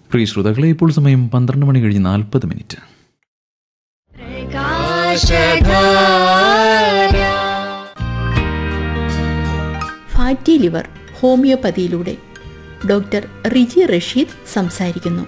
പ്രിയ ശ്രോതാക്കളെ ഇപ്പോൾ സമയം പന്ത്രണ്ട് മണി കഴിഞ്ഞ് നാൽപ്പത് മിനിറ്റ് ഫാറ്റി ലിവർ ഹോമിയോപ്പതിയിലൂടെ ഡോക്ടർ റിജി റഷീദ് സംസാരിക്കുന്നു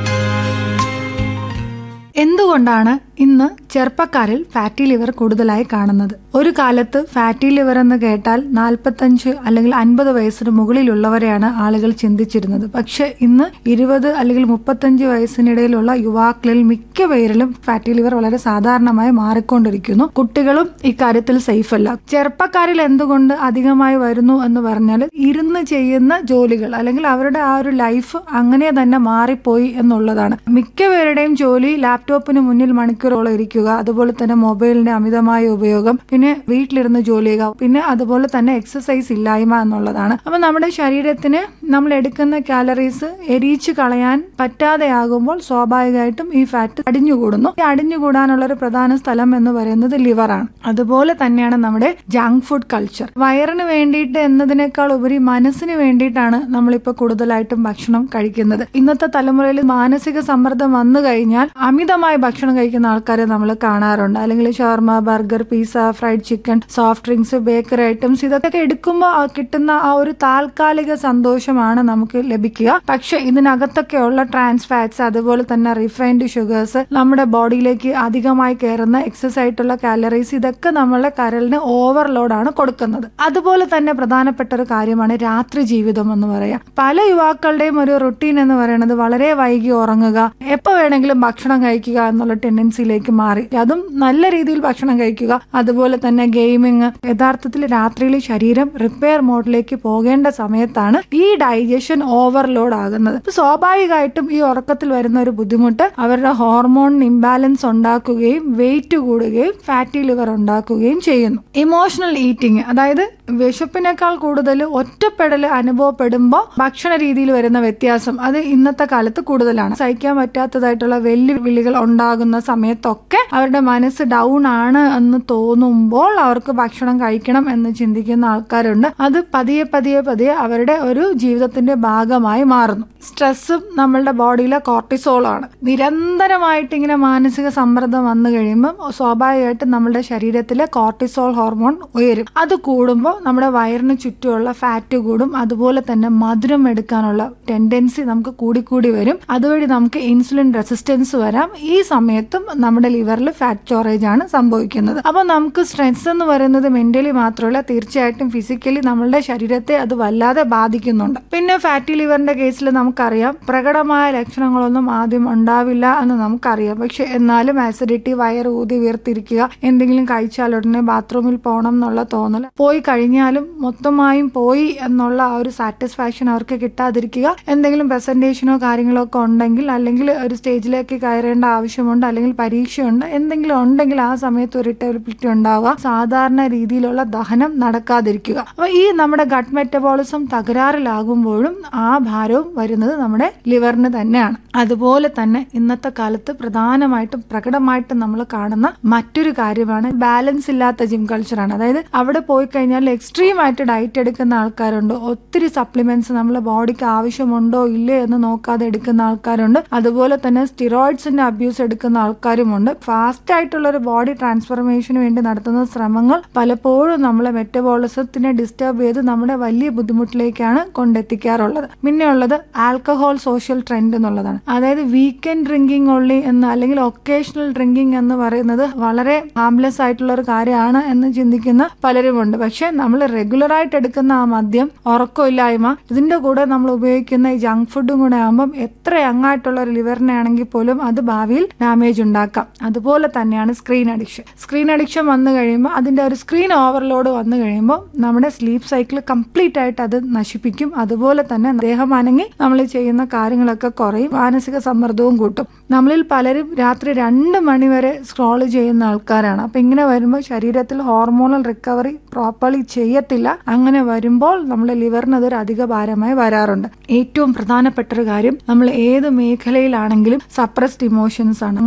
എന്തുകൊണ്ടാണ് ഇന്ന് ചെറുപ്പക്കാരിൽ ഫാറ്റി ലിവർ കൂടുതലായി കാണുന്നത് ഒരു കാലത്ത് ഫാറ്റി ലിവർ എന്ന് കേട്ടാൽ നാൽപ്പത്തഞ്ച് അല്ലെങ്കിൽ അൻപത് വയസ്സിന് മുകളിലുള്ളവരെയാണ് ആളുകൾ ചിന്തിച്ചിരുന്നത് പക്ഷെ ഇന്ന് ഇരുപത് അല്ലെങ്കിൽ മുപ്പത്തഞ്ച് വയസ്സിനിടയിലുള്ള യുവാക്കളിൽ മിക്ക പേരിലും ഫാറ്റി ലിവർ വളരെ സാധാരണമായി മാറിക്കൊണ്ടിരിക്കുന്നു കുട്ടികളും ഇക്കാര്യത്തിൽ സേഫ് അല്ല ചെറുപ്പക്കാരിൽ എന്തുകൊണ്ട് അധികമായി വരുന്നു എന്ന് പറഞ്ഞാൽ ഇരുന്ന് ചെയ്യുന്ന ജോലികൾ അല്ലെങ്കിൽ അവരുടെ ആ ഒരു ലൈഫ് അങ്ങനെ തന്നെ മാറിപ്പോയി എന്നുള്ളതാണ് മിക്കവരുടെയും ജോലി ലാപ്ടോപ്പിന് മുന്നിൽ മണിക്കൂറോളം ഇരിക്കുക അതുപോലെ തന്നെ മൊബൈലിന്റെ അമിതമായ ഉപയോഗം പിന്നെ വീട്ടിലിരുന്ന് ജോലി ചെയ്യുക പിന്നെ അതുപോലെ തന്നെ എക്സസൈസ് ഇല്ലായ്മ എന്നുള്ളതാണ് അപ്പൊ നമ്മുടെ ശരീരത്തിന് നമ്മൾ എടുക്കുന്ന കാലറീസ് എരിയിച്ചു കളയാൻ പറ്റാതെയാകുമ്പോൾ സ്വാഭാവികമായിട്ടും ഈ ഫാറ്റ് അടിഞ്ഞുകൂടുന്നു ഈ അടിഞ്ഞുകൂടാനുള്ള ഒരു പ്രധാന സ്ഥലം എന്ന് പറയുന്നത് ലിവറാണ് അതുപോലെ തന്നെയാണ് നമ്മുടെ ജങ്ക് ഫുഡ് കൾച്ചർ വയറിന് വേണ്ടിയിട്ട് എന്നതിനേക്കാൾ ഉപരി മനസ്സിന് വേണ്ടിയിട്ടാണ് നമ്മളിപ്പോൾ കൂടുതലായിട്ടും ഭക്ഷണം കഴിക്കുന്നത് ഇന്നത്തെ തലമുറയിൽ മാനസിക സമ്മർദ്ദം വന്നു കഴിഞ്ഞാൽ അമിതമായി ഭക്ഷണം കഴിക്കുന്ന ആൾക്കാരെ നമ്മൾ കാണാറുണ്ട് അല്ലെങ്കിൽ shawarma burger pizza fried chicken soft drinks bakery items ഇതൊക്കെ എടുക്കുമ്പോൾ ആ കിട്ടുന്ന ആ ഒരു താൽക്കാലിക സന്തോഷമാണ് നമുക്ക് ലഭിക്കുക പക്ഷെ ഇതിനകത്തൊക്കെയുള്ള ട്രാൻസ് ഫാറ്റ്സ് അതുപോലെ തന്നെ റിഫൈൻഡ് ഷുഗേഴ്സ് നമ്മുടെ ബോഡിയിലേക്ക് അധികമായി കയറുന്ന എക്സസ് ആയിട്ടുള്ള കാലറീസ് ഇതൊക്കെ നമ്മളെ കരളിന് ഓവർലോഡാണ് കൊടുക്കുന്നത് അതുപോലെ തന്നെ പ്രധാനപ്പെട്ട ഒരു കാര്യമാണ് രാത്രി ജീവിതം എന്ന് പറയാം പല യുവാക്കളുടെയും ഒരു റുട്ടീൻ എന്ന് പറയുന്നത് വളരെ വൈകി ഉറങ്ങുക എപ്പോ വേണമെങ്കിലും ഭക്ഷണം കഴിക്കുക എന്നുള്ള ടെൻഡൻസിയിലേക്ക് മാറി അതും നല്ല രീതിയിൽ ഭക്ഷണം കഴിക്കുക അതുപോലെ തന്നെ ഗെയിമിങ് യഥാർത്ഥത്തിൽ രാത്രിയിൽ ശരീരം റിപ്പയർ മോഡിലേക്ക് പോകേണ്ട സമയത്താണ് ഈ ഡൈജഷൻ ഓവർലോഡ് ആകുന്നത് അപ്പൊ സ്വാഭാവികമായിട്ടും ഈ ഉറക്കത്തിൽ വരുന്ന ഒരു ബുദ്ധിമുട്ട് അവരുടെ ഹോർമോൺ ഇംബാലൻസ് ഉണ്ടാക്കുകയും വെയിറ്റ് കൂടുകയും ഫാറ്റി ലിവർ ഉണ്ടാക്കുകയും ചെയ്യുന്നു ഇമോഷണൽ ഈറ്റിംഗ് അതായത് വിശപ്പിനേക്കാൾ കൂടുതൽ ഒറ്റപ്പെടൽ അനുഭവപ്പെടുമ്പോൾ ഭക്ഷണ രീതിയിൽ വരുന്ന വ്യത്യാസം അത് ഇന്നത്തെ കാലത്ത് കൂടുതലാണ് സഹിക്കാൻ പറ്റാത്തതായിട്ടുള്ള വെല്ലുവിളികൾ ഉണ്ടാകുന്ന സമയത്തൊക്കെ അവരുടെ മനസ്സ് ഡൗൺ ആണ് എന്ന് തോന്നുമ്പോൾ അവർക്ക് ഭക്ഷണം കഴിക്കണം എന്ന് ചിന്തിക്കുന്ന ആൾക്കാരുണ്ട് അത് പതിയെ പതിയെ പതിയെ അവരുടെ ഒരു ജീവിതത്തിന്റെ ഭാഗമായി മാറുന്നു സ്ട്രെസ്സും നമ്മളുടെ ബോഡിയിലെ കോർട്ടിസോളാണ് നിരന്തരമായിട്ട് ഇങ്ങനെ മാനസിക സമ്മർദ്ദം വന്നു കഴിയുമ്പോൾ സ്വാഭാവികമായിട്ടും നമ്മുടെ ശരീരത്തിലെ കോർട്ടിസോൾ ഹോർമോൺ ഉയരും അത് കൂടുമ്പോൾ നമ്മുടെ വയറിന് ചുറ്റുമുള്ള ഫാറ്റ് കൂടും അതുപോലെ തന്നെ മധുരം എടുക്കാനുള്ള ടെൻഡൻസി നമുക്ക് കൂടിക്കൂടി വരും അതുവഴി നമുക്ക് ഇൻസുലിൻ റെസിസ്റ്റൻസ് വരാം ഈ സമയത്തും നമ്മുടെ ലിവറിൽ ഫാറ്റ് സ്റ്റോറേജ് ആണ് സംഭവിക്കുന്നത് അപ്പോൾ നമുക്ക് സ്ട്രെസ് എന്ന് പറയുന്നത് മെന്റലി മാത്രമല്ല തീർച്ചയായിട്ടും ഫിസിക്കലി നമ്മളുടെ ശരീരത്തെ അത് വല്ലാതെ ബാധിക്കുന്നുണ്ട് പിന്നെ ഫാറ്റി ലിവറിന്റെ കേസിൽ നമുക്കറിയാം പ്രകടമായ ലക്ഷണങ്ങളൊന്നും ആദ്യം ഉണ്ടാവില്ല എന്ന് നമുക്കറിയാം പക്ഷെ എന്നാലും ആസിഡിറ്റി വയറ് ഊതി വീർത്തിരിക്കുക എന്തെങ്കിലും കഴിച്ചാൽ ഉടനെ ബാത്റൂമിൽ പോകണം എന്നുള്ള തോന്നൽ പോയി കഴിഞ്ഞാലും മൊത്തമായും പോയി എന്നുള്ള ആ ഒരു സാറ്റിസ്ഫാക്ഷൻ അവർക്ക് കിട്ടാതിരിക്കുക എന്തെങ്കിലും പ്രസന്റേഷനോ കാര്യങ്ങളോ ഒക്കെ ഉണ്ടെങ്കിൽ അല്ലെങ്കിൽ ഒരു സ്റ്റേജിലേക്ക് കയറേണ്ട ആവശ്യമുണ്ട് അല്ലെങ്കിൽ പരീക്ഷയുണ്ട് എന്തെങ്കിലും ഉണ്ടെങ്കിൽ ആ സമയത്ത് ഒരു ഇറിറ്റബിലിറ്റി ഉണ്ടാവുക സാധാരണ രീതിയിലുള്ള ദഹനം നടക്കാതിരിക്കുക അപ്പൊ ഈ നമ്മുടെ ഗട്ട് മെറ്റബോളിസം തകരാറിലാകുമ്പോഴും ആ ഭാരവും വരുന്നത് നമ്മുടെ ലിവറിന് തന്നെയാണ് അതുപോലെ തന്നെ ഇന്നത്തെ കാലത്ത് പ്രധാനമായിട്ടും പ്രകടമായിട്ടും നമ്മൾ കാണുന്ന മറ്റൊരു കാര്യമാണ് ബാലൻസ് ഇല്ലാത്ത ജിം കൾച്ചറാണ് അതായത് അവിടെ പോയി കഴിഞ്ഞാൽ എക്സ്ട്രീം ആയിട്ട് ഡയറ്റ് എടുക്കുന്ന ആൾക്കാരുണ്ട് ഒത്തിരി സപ്ലിമെന്റ്സ് നമ്മളെ ബോഡിക്ക് ആവശ്യമുണ്ടോ ഇല്ലേ എന്ന് നോക്കാതെ എടുക്കുന്ന ആൾക്കാരുണ്ട് അതുപോലെ തന്നെ സ്റ്റിറോയിഡ്സിന്റെ അബ്യൂസ് എടുക്കുന്ന ആൾക്കാരുമുണ്ട് ഫാസ്റ്റ് ആയിട്ടുള്ള ഒരു ബോഡി ട്രാൻസ്ഫോർമേഷന് വേണ്ടി നടത്തുന്ന ശ്രമങ്ങൾ പലപ്പോഴും നമ്മളെ മെറ്റബോളിസത്തിനെ ഡിസ്റ്റർബ് ചെയ്ത് നമ്മുടെ വലിയ ബുദ്ധിമുട്ടിലേക്കാണ് കൊണ്ടെത്തിക്കാറുള്ളത് പിന്നെ ഉള്ളത് ആൽക്കഹോൾ സോഷ്യൽ ട്രെൻഡ് എന്നുള്ളതാണ് അതായത് വീക്കെൻഡ് ഡ്രിങ്കിങ് ഒള്ളി എന്ന് അല്ലെങ്കിൽ ഒക്കേഷണൽ ഡ്രിങ്കിങ് എന്ന് പറയുന്നത് വളരെ ഹാംലെസ് ആയിട്ടുള്ള ഒരു കാര്യമാണ് എന്ന് ചിന്തിക്കുന്ന പലരുമുണ്ട് പക്ഷെ നമ്മൾ റെഗുലർ ആയിട്ട് എടുക്കുന്ന ആ മദ്യം ഉറക്കമില്ലായ്മ ഇതിന്റെ കൂടെ നമ്മൾ ഉപയോഗിക്കുന്ന ഈ ജങ്ക് ഫുഡും കൂടെ ആകുമ്പം എത്ര യങ്ങായിട്ടുള്ള ഒരു ലിവറിനെ ആണെങ്കിൽ പോലും അത് ഭാവിയിൽ ഡാമേജ് ഉണ്ടാക്കാം അതുപോലെ തന്നെയാണ് സ്ക്രീൻ അഡിക്ഷൻ സ്ക്രീൻ അഡിക്ഷൻ വന്നു കഴിയുമ്പോൾ അതിന്റെ ഒരു സ്ക്രീൻ ഓവർലോഡ് വന്നു കഴിയുമ്പോൾ നമ്മുടെ സ്ലീപ്പ് സൈക്കിൾ കംപ്ലീറ്റ് ആയിട്ട് അത് നശിപ്പിക്കും അതുപോലെ തന്നെ ദേഹം അനങ്ങി നമ്മൾ ചെയ്യുന്ന കാര്യങ്ങളൊക്കെ കുറയും മാനസിക സമ്മർദ്ദവും കൂട്ടും നമ്മളിൽ പലരും രാത്രി രണ്ട് മണി വരെ സ്ക്രോൾ ചെയ്യുന്ന ആൾക്കാരാണ് അപ്പൊ ഇങ്ങനെ വരുമ്പോൾ ശരീരത്തിൽ ഹോർമോണൽ റിക്കവറി പ്രോപ്പർലി ചെയ്യത്തില്ല അങ്ങനെ വരുമ്പോൾ നമ്മുടെ ലിവറിന് അതൊരു അധിക ഭാരമായി വരാറുണ്ട് ഏറ്റവും പ്രധാനപ്പെട്ട ഒരു കാര്യം നമ്മൾ ഏത് മേഖലയിലാണെങ്കിലും സപ്രസ്ഡ് ഇമോഷൻസ് ആണ് നമ്മളുടെ വൈകാരിക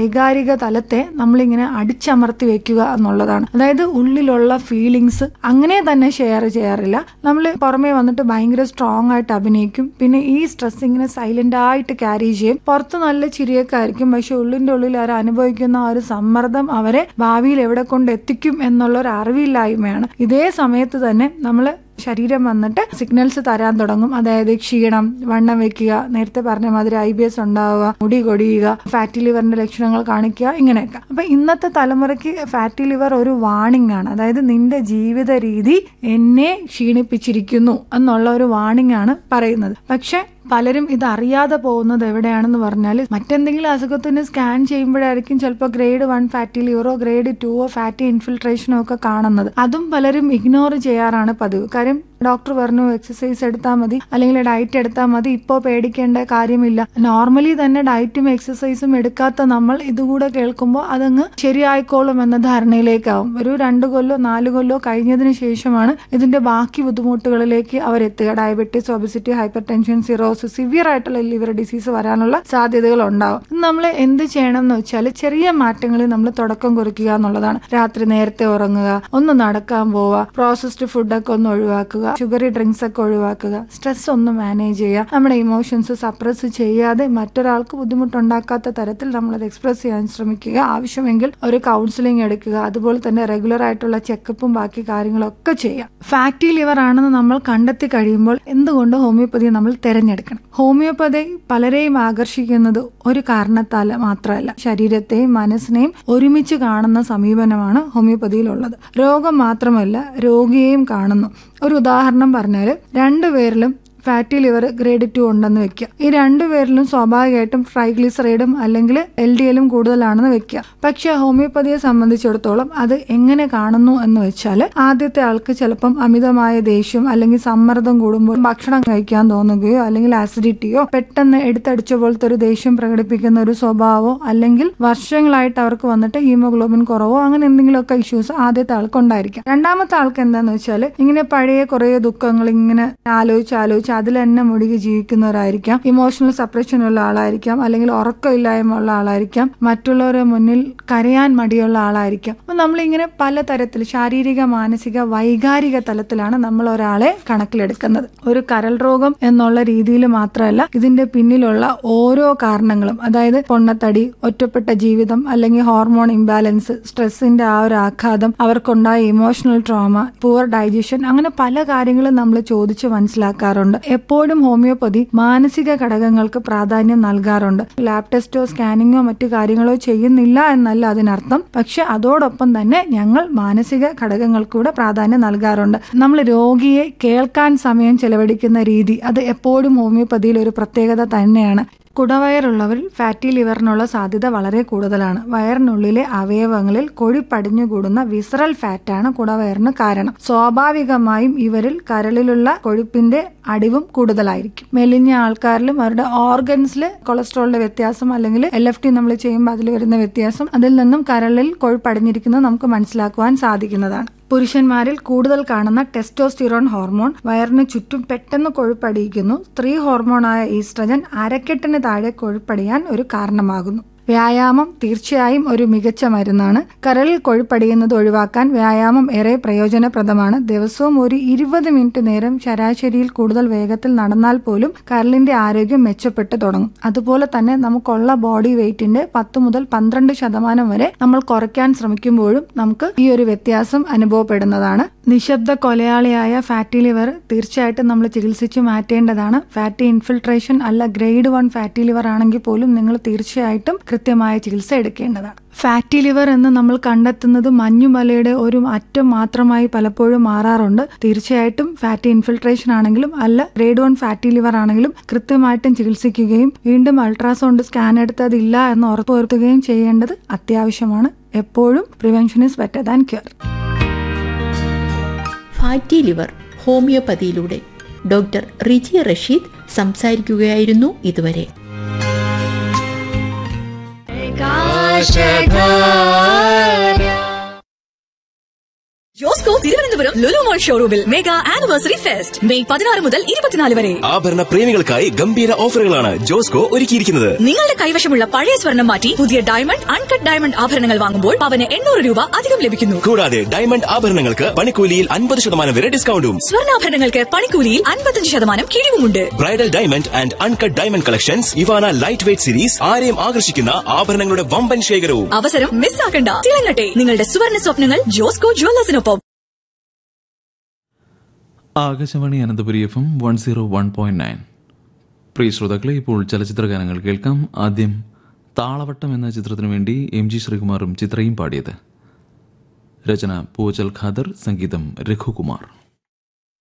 വൈകാരിക തലത്തെ നമ്മളിങ്ങനെ അടിച്ചമർത്തി വെക്കുക എന്നുള്ളതാണ് അതായത് ഉള്ളിലുള്ള ഫീലിങ്സ് അങ്ങനെ തന്നെ ഷെയർ ചെയ്യാറില്ല നമ്മൾ പുറമേ വന്നിട്ട് ഭയങ്കര സ്ട്രോങ് ആയിട്ട് അഭിനയിക്കും പിന്നെ ഈ സ്ട്രെസ് ഇങ്ങനെ സൈലന്റ് ആയിട്ട് ക്യാരി ചെയ്യും പുറത്ത് നല്ല ചിരിയൊക്കെ ആയിരിക്കും പക്ഷെ ഉള്ളിന്റെ ഉള്ളിൽ അവർ അനുഭവിക്കുന്ന ആ ഒരു സമ്മർദ്ദം അവരെ ഭാവിയിൽ എവിടെ കൊണ്ട് എത്തിക്കും എന്നുള്ള ഒരു അറിവില്ലായ്മയാണ് ഇതേ സമയത്ത് തന്നെ നമ്മൾ ശരീരം വന്നിട്ട് സിഗ്നൽസ് തരാൻ തുടങ്ങും അതായത് ക്ഷീണം വണ്ണം വെക്കുക നേരത്തെ പറഞ്ഞ മാതിരി ഐ ബി എസ് ഉണ്ടാവുക മുടി കൊടിയുക ഫാറ്റി ലിവറിന്റെ ലക്ഷണങ്ങൾ കാണിക്കുക ഇങ്ങനെയൊക്കെ അപ്പൊ ഇന്നത്തെ തലമുറയ്ക്ക് ഫാറ്റി ലിവർ ഒരു വാണിംഗ് ആണ് അതായത് നിന്റെ ജീവിത രീതി എന്നെ ക്ഷീണിപ്പിച്ചിരിക്കുന്നു എന്നുള്ള ഒരു വാണിംഗ് ആണ് പറയുന്നത് പക്ഷെ പലരും ഇത് അറിയാതെ പോകുന്നത് എവിടെയാണെന്ന് പറഞ്ഞാൽ മറ്റെന്തെങ്കിലും അസുഖത്തിന് സ്കാൻ ചെയ്യുമ്പോഴായിരിക്കും ചിലപ്പോൾ ഗ്രേഡ് വൺ ഫാറ്റി ലിവറോ ഗ്രേഡ് ടുവോ ഫാറ്റി ഇൻഫിൽട്രേഷനോ ഒക്കെ കാണുന്നത് അതും പലരും ഇഗ്നോർ ചെയ്യാറാണ് പതിവ് കാര്യം ഡോക്ടർ പറഞ്ഞു എക്സസൈസ് എടുത്താൽ മതി അല്ലെങ്കിൽ ഡയറ്റ് എടുത്താൽ മതി ഇപ്പോൾ പേടിക്കേണ്ട കാര്യമില്ല നോർമലി തന്നെ ഡയറ്റും എക്സസൈസും എടുക്കാത്ത നമ്മൾ ഇതുകൂടെ കേൾക്കുമ്പോൾ അതങ്ങ് ശരിയായിക്കോളും എന്ന ധാരണയിലേക്കാവും ഒരു രണ്ട് കൊല്ലോ നാല് കൊല്ലോ കഴിഞ്ഞതിന് ശേഷമാണ് ഇതിന്റെ ബാക്കി ബുദ്ധിമുട്ടുകളിലേക്ക് അവരെത്തുക diabetes obesity hypertension cirrhosis severe ആയിട്ടുള്ള ലിവർ ഡിസീസ് വരാനുള്ള സാധ്യതകൾ ഉണ്ടാവും നമ്മൾ എന്ത് ചെയ്യണം എന്ന് വെച്ചാൽ ചെറിയ മാറ്റങ്ങളിൽ നമ്മൾ തുടക്കം കുറിക്കുക എന്നുള്ളതാണ് രാത്രി നേരത്തെ ഉറങ്ങുക ഒന്ന് നടക്കാൻ പോവുക പ്രോസസ്ഡ് ഫുഡൊക്കെ ഒന്ന് ഒഴിവാക്കുക ഷുഗറി ഡ്രിങ്ക്സ് ഒക്കെ ഒഴിവാക്കുക സ്ട്രെസ് ഒന്ന് മാനേജ് ചെയ്യുക നമ്മുടെ ഇമോഷൻസ് സപ്രസ് ചെയ്യാതെ മറ്റൊരാൾക്ക് ബുദ്ധിമുട്ടുണ്ടാക്കാത്ത തരത്തിൽ നമ്മൾ അത് എക്സ്പ്രസ് ചെയ്യാൻ ശ്രമിക്കുക ആവശ്യമെങ്കിൽ ഒരു കൗൺസിലിംഗ് എടുക്കുക അതുപോലെ തന്നെ റെഗുലർ ആയിട്ടുള്ള ചെക്കപ്പും ബാക്കി കാര്യങ്ങളൊക്കെ ചെയ്യാം ഫാറ്റി ലിവർ ആണെന്ന് നമ്മൾ കണ്ടെത്തി കഴിയുമ്പോൾ എന്തുകൊണ്ട് ഹോമിയോപ്പതി നമ്മൾ തിരഞ്ഞെടുക്കണം ഹോമിയോപ്പതി പലരെയും ആകർഷിക്കുന്നത് ഒരു കാരണത്താൽ മാത്രമല്ല ശരീരത്തെയും മനസ്സിനെയും ഒരുമിച്ച് കാണുന്ന സമീപനമാണ് ഹോമിയോപ്പതിയിലുള്ളത് രോഗം മാത്രമല്ല രോഗിയെയും കാണുന്നു ഒരു ഉദാഹരണം പറഞ്ഞാൽ രണ്ടുപേരിലും ഫാറ്റി ലിവർ ഗ്രേഡ് ടു ഉണ്ടെന്ന് വെക്കുക ഈ രണ്ടുപേരിലും സ്വാഭാവികമായിട്ടും ട്രൈഗ്ലിസറൈഡും അല്ലെങ്കിൽ എൽ ഡി എല്ലും കൂടുതലാണെന്ന് വെക്കുക പക്ഷെ ഹോമിയോപ്പതിയെ സംബന്ധിച്ചിടത്തോളം അത് എങ്ങനെ കാണുന്നു എന്ന് വെച്ചാൽ ആദ്യത്തെ ആൾക്ക് ചിലപ്പം അമിതമായ ദേഷ്യം അല്ലെങ്കിൽ സമ്മർദ്ദം കൂടുമ്പോൾ ഭക്ഷണം കഴിക്കാൻ തോന്നുകയോ അല്ലെങ്കിൽ ആസിഡിറ്റിയോ പെട്ടെന്ന് എടുത്തടിച്ച പോലത്തെ ഒരു ദേഷ്യം പ്രകടിപ്പിക്കുന്ന ഒരു സ്വഭാവമോ അല്ലെങ്കിൽ വർഷങ്ങളായിട്ട് അവർക്ക് വന്നിട്ട് ഹീമോഗ്ലോബിൻ കുറവോ അങ്ങനെ എന്തെങ്കിലുമൊക്കെ ഇഷ്യൂസ് ആദ്യത്തെ ആൾക്ക് ഉണ്ടായിരിക്കാം രണ്ടാമത്തെ ആൾക്ക് എന്താന്ന് വെച്ചാൽ ഇങ്ങനെ പഴയ കുറേ ദുഃഖങ്ങൾ ഇങ്ങനെ ആലോചിച്ച് ആലോചിച്ച് അതിൽ തന്നെ മുഴുകി ജീവിക്കുന്നവരായിരിക്കാം ഇമോഷണൽ സപ്രഷൻ ഉള്ള ആളായിരിക്കാം അല്ലെങ്കിൽ ഉറക്കമില്ലായ്മ ഉള്ള ആളായിരിക്കാം മറ്റുള്ളവരുടെ മുന്നിൽ കരയാൻ മടിയുള്ള ആളായിരിക്കാം അപ്പൊ നമ്മളിങ്ങനെ പലതരത്തിൽ ശാരീരിക മാനസിക വൈകാരിക തലത്തിലാണ് നമ്മൾ ഒരാളെ കണക്കിലെടുക്കുന്നത് ഒരു കരൾ രോഗം എന്നുള്ള രീതിയിൽ മാത്രമല്ല ഇതിന്റെ പിന്നിലുള്ള ഓരോ കാരണങ്ങളും അതായത് പൊണ്ണത്തടി ഒറ്റപ്പെട്ട ജീവിതം അല്ലെങ്കിൽ ഹോർമോൺ ഇംബാലൻസ് സ്ട്രെസ്സിന്റെ ആ ഒരു ആഘാതം അവർക്കുണ്ടായ ഇമോഷണൽ ട്രോമ പുവർ ഡൈജഷൻ അങ്ങനെ പല കാര്യങ്ങളും നമ്മൾ ചോദിച്ച് മനസ്സിലാക്കാറുണ്ട് എപ്പോഴും ഹോമിയോപ്പതി മാനസിക ഘടകങ്ങൾക്ക് പ്രാധാന്യം നൽകാറുണ്ട് ലാബ് ടെസ്റ്റോ സ്കാനിങ്ങോ മറ്റു കാര്യങ്ങളോ ചെയ്യുന്നില്ല എന്നല്ല അതിനർത്ഥം പക്ഷെ അതോടൊപ്പം തന്നെ ഞങ്ങൾ മാനസിക ഘടകങ്ങൾക്ക് കൂടെ പ്രാധാന്യം നൽകാറുണ്ട് നമ്മൾ രോഗിയെ കേൾക്കാൻ സമയം ചെലവഴിക്കുന്ന രീതി അത് എപ്പോഴും ഹോമിയോപ്പതിയിൽ ഒരു പ്രത്യേകത തന്നെയാണ് കുടവയറുള്ളവരിൽ ഫാറ്റി ലിവറിനുള്ള സാധ്യത വളരെ കൂടുതലാണ് വയറിനുള്ളിലെ അവയവങ്ങളിൽ കൊഴുപ്പടിഞ്ഞുകൂടുന്ന വിസറൽ ഫാറ്റാണ് കുടവയറിന് കാരണം സ്വാഭാവികമായും ഇവരിൽ കരളിലുള്ള കൊഴുപ്പിന്റെ അടിവും കൂടുതലായിരിക്കും മെലിഞ്ഞ ആൾക്കാരിലും അവരുടെ ഓർഗൻസിൽ കൊളസ്ട്രോളിന്റെ വ്യത്യാസം അല്ലെങ്കിൽ എൽ എഫ് ടി നമ്മൾ ചെയ്യുമ്പോൾ അതിൽ വരുന്ന വ്യത്യാസം അതിൽ നിന്നും കരളിൽ കൊഴുപ്പടിഞ്ഞിരിക്കുന്നത് നമുക്ക് മനസ്സിലാക്കുവാൻ സാധിക്കുന്നതാണ് പുരുഷന്മാരിൽ കൂടുതൽ കാണുന്ന ടെസ്റ്റോസ്റ്റിറോൺ ഹോർമോൺ വയറിന് ചുറ്റും പെട്ടെന്ന് കൊഴുപ്പടിയിക്കുന്നു സ്ത്രീ ഹോർമോണായ ഈസ്ട്രജൻ അരക്കെട്ടിന് താഴെ കൊഴുപ്പടിയാൻ ഒരു കാരണമാകുന്നു വ്യായാമം തീർച്ചയായും ഒരു മികച്ച മരുന്നാണ് കരളിൽ കൊഴുപ്പടിയുന്നത് ഒഴിവാക്കാൻ വ്യായാമം ഏറെ പ്രയോജനപ്രദമാണ് ദിവസവും ഒരു ഇരുപത് മിനിറ്റ് നേരം ശരാശരിയിൽ കൂടുതൽ വേഗത്തിൽ നടന്നാൽ പോലും കരളിന്റെ ആരോഗ്യം മെച്ചപ്പെട്ടു തുടങ്ങും അതുപോലെ തന്നെ നമുക്കുള്ള ബോഡി വെയിറ്റിന്റെ പത്ത് മുതൽ പന്ത്രണ്ട് ശതമാനം വരെ നമ്മൾ കുറയ്ക്കാൻ ശ്രമിക്കുമ്പോഴും നമുക്ക് ഈ ഒരു വ്യത്യാസം അനുഭവപ്പെടുന്നതാണ് നിശബ്ദ കൊലയാളിയായ ഫാറ്റി ലിവർ തീർച്ചയായിട്ടും നമ്മൾ ചികിത്സിച്ചു മാറ്റേണ്ടതാണ് ഫാറ്റി ഇൻഫിൽട്രേഷൻ അല്ല ഗ്രേഡ് വൺ ഫാറ്റി ലിവർ ആണെങ്കിൽ പോലും നിങ്ങൾ തീർച്ചയായിട്ടും കൃത്യമായ ചികിത്സ എടുക്കേണ്ടതാണ് ഫാറ്റി ലിവർ എന്ന് നമ്മൾ കണ്ടെത്തുന്നത് മഞ്ഞുമലയുടെ ഒരു അറ്റം മാത്രമായി പലപ്പോഴും മാറാറുണ്ട് തീർച്ചയായിട്ടും ഫാറ്റി ഇൻഫിൽട്രേഷൻ ആണെങ്കിലും അല്ല ഗ്രേഡ് വൺ ഫാറ്റി ലിവർ ആണെങ്കിലും കൃത്യമായിട്ടും ചികിത്സിക്കുകയും വീണ്ടും അൾട്രാസൗണ്ട് സ്കാൻ എടുത്തതില്ല എന്ന് ഉറപ്പുവരുത്തുകയും ചെയ്യേണ്ടത് അത്യാവശ്യമാണ് എപ്പോഴും prevention is better than cure fatty liver ഹോമിയോപ്പതിയിലൂടെ ഡോക്ടർ റിജി റഷീദ് സംസാരിക്കുകയായിരുന്നു ഇതുവരെ യോസ്കോ തിരുവനന്തപുരം തിരുവനന്തപുരം ലുലുമോൾ ഷോറൂമിൽ മെഗാ ആനിവേഴ്സറി ഫെസ്റ്റ് മെയ് പതിനാറ് മുതൽ ഇരുപത്തിനാല് വരെ ആഭരണ പ്രേമികൾക്കായി ഗംഭീര ഓഫറുകളാണ് ജോസ്കോ ഒരുക്കിയിരിക്കുന്നത് നിങ്ങളുടെ കൈവശമുള്ള പഴയ സ്വർണം മാറ്റി പുതിയ ഡയമണ്ട് അൺകട്ട് ഡയമണ്ട് ആഭരണങ്ങൾ വാങ്ങുമ്പോൾ പവന് എണ്ണൂറ് രൂപ അധികം ലഭിക്കുന്നു കൂടാതെ ഡയമണ്ട് ആഭരണങ്ങൾക്ക് പണിക്കൂലിയിൽ അൻപത് ശതമാനം വരെ ഡിസ്കൗണ്ടും സ്വർണ്ണാഭരണങ്ങൾക്ക് പണിക്കൂലിയിൽ അൻപത്തഞ്ച് ശതമാനം കിഴിവുമുണ്ട് bridal diamond and uncut diamond collections Ivana light weight series ആരെയും ആകർഷിക്കുന്ന ആഭരണങ്ങളുടെ വമ്പൻ ശേഖരവും അവസരം മിസ്സാക്കണ്ട തിളങ്ങട്ടെ നിങ്ങളുടെ സുവർണ സ്വപ്നങ്ങൾ ജോസ്കോ ജുവല്ലേഴ്സിനൊപ്പം Akashvani Ananthapuri F M one zero one point nine പ്രിയ ശ്രോതാക്കളെ ഇപ്പോൾ ചലച്ചിത്ര ഗാനങ്ങൾ കേൾക്കാം ആദ്യം താളവട്ടം എന്ന ചിത്രത്തിനു വേണ്ടി എം ജി ശ്രീകുമാറും ചിത്രയും പാടിയത് രചന പൂവച്ചൽ ഖാദർ സംഗീതം രഘുകുമാർ